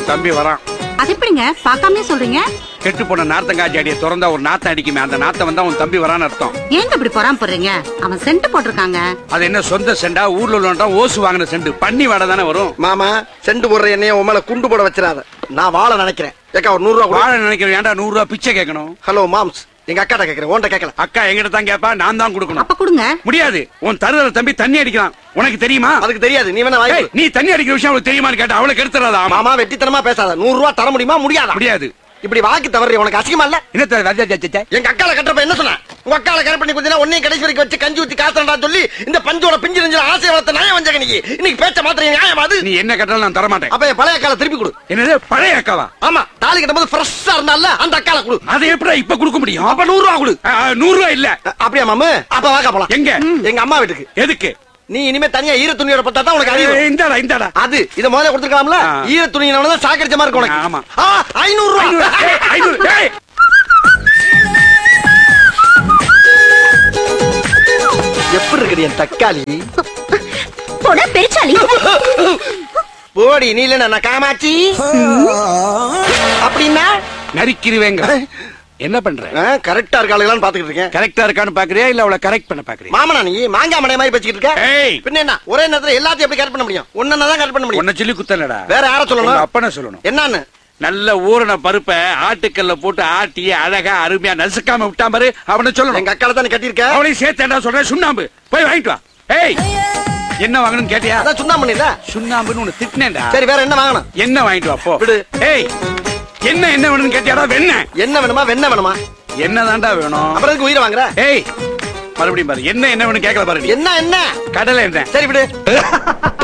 உன் தம்பி வரான் அது எப்படிங்க பார்க்காமயே சொல்றீங்க கெட்டு போன நார்த்தங்காய் செடியை திறந்தா ஒரு நாத்தம் அடிக்குமே அந்த நாத்தம் வந்தா உன் தம்பி வரான்னு அர்த்தம் ஏங்க இப்படி பொறாம போடுறீங்க அவன் சென்ட் போட்டிருக்காங்க அது என்ன சொந்த செண்டா ஊர்ல உள்ளவன்டா ஓசு வாங்கின செண்டு பண்ணி வாடை தானே வரும் மாமா செண்டு போடுற என்னைய உன் மேல குண்டு போட வச்சிடாத நான் வாழ நினைக்கிறேன் ஏக்கா ஒரு நூறு ரூபா கொடு. வாழ நினைக்கிறேன் ஏன்டா நூறு ரூபாய் பிச்சை கேட்கணும் ஹலோ மாம்ஸ் எங்க அக்காட்ட கேக்குறேன் உன்கிட்ட கேட்கல அக்கா எங்கிட்ட தான் கேப்பா நான் தான் கொடுக்கணும் அப்ப கொடுங்க முடியாது உன் தருதல தம்பி தண்ணி அடிக்கலாம் உனக்கு தெரியுமா அதுக்கு தெரியாது நீ வேணா ஏய், வாங்கி நீ தண்ணி அடிக்கிற விஷயம் அவளுக்கு தெரியுமான்னு கேட்டா அவளுக்கு எடுத்துறாதா ஆமா மாமா வெட்டித்தனமா பேசாத நூறு ரூபா தர முடியுமா முடியாதா முடியாது இப்படி வாக்கு தவறு உனக்கு அசிங்கமா இல்ல என்ன எங்க அக்கால கட்டுறப்ப என்ன சொன்ன உங்க அக்கால கரெக்ட் பண்ணி கொஞ்ச ஒன்னையும் கடைசி வரைக்கும் வச்சு கஞ்சி ஊத்தி காத்தண்டா சொல்லி இந்த பஞ்சோட பிஞ்சு நெஞ்சில ஆசை வளர்த்த நியாயம் வந்தாங்க நீ இன்னைக்கு பேச்ச மாத்திரம் நியாயம் அது நீ என்ன கேட்டாலும் நான் தர மாட்டேன் அப்ப என் பழைய அக்கால திருப்பி கொடு என்னது பழைய அக்காவா ஆமா தாலி கட்டும்போது ஃப்ரெஷ்ஷா இருந்தால அந்த அக்கால கொடு அதை எப்படி இப்ப கொடுக்க முடியும் அப்ப நூறு ரூபா கொடு ஆ, ஆ, நூறு ரூபாய் இல்ல அ- அப்படியா மாமு அப்ப வாக்கா போலாம் எங்க எங்க அம்மா வீட்டுக்கு எதுக்கு நீ இனிமே தனியா ஈர துணியோட பத்தா தான் உனக்கு அறிவு ஏய், இந்தாடா இந்தாடா அது இத முதல்ல கொடுத்துக்கலாம்ல ஆ. ஈர துணியினவன தான் சாக்கடிச்ச மாதிரி இருக்கும் உனக்கு ஆமா. ஆ, ஐநூறு ஐநூறு, ரூபா ஏய், ஐநூறு, ஏய். எப்படி இருக்குது என் தக்காளி போட பெருச்சாலி போடி நீ இல்ல நான் காமாச்சி அப்படின்னா நரிக்கிருவேங்க என்ன பண்ற கரெக்டா இருக்காளுங்களான்னு பாத்துக்கிட்டு இருக்கேன் கரெக்டா இருக்கான்னு பாக்குறியா இல்ல அவளை கரெக்ட் பண்ண பாக்குறியா மாமனா நீ மாங்காய் மடைய மாதிரி பேசிக்கிட்டு இருக்க ஏய் பின்ன என்ன ஒரே நேரத்துல எல்லாத்தையும் எப்படி கரெக்ட் பண்ண முடியும் ஒன்னா தான் கரெக்ட் பண்ண முடியும் உன்னை சொல்லி குத்தலடா வேற யார உங்க சொல்லணும் அப்பனை சொல்லணும் என்னன்னு நல்ல ஊறின பருப்பை ஆட்டுக்கல்ல போட்டு ஆட்டி அழகா அருமையா நசுக்காம விட்டான் பாரு அவனை சொல்லணும் எங்க அக்கால தானே கட்டியிருக்க அவளையும் சேர்த்தேன்டா சொல்றேன் சுண்ணாம்பு போய் வாங்கிட்டு வா ஏய் என்ன வாங்கணும்னு கேட்டியா அதான் சுண்ணா பண்ணில சுண்ணாம்புன்னு உன்னை திட்டினேன்டா சரி வேற என்ன வாங்கணும் என்ன வாங்கிட்டு வா போ விடு. ஏய் என்ன என்ன வேணும்னு கேட்டியாடா வெண்ண என்ன வேணுமா வெண்ண வேணுமா என்னதான்டா வேணும் அப்புறம் எதுக்கு உயிரை வாங்குற ஏய் மறுபடியும் பாரு என்ன என்ன வேணும் கேட்கல பாரு நீ. என்ன என்ன கடலை என்ன சரி விடு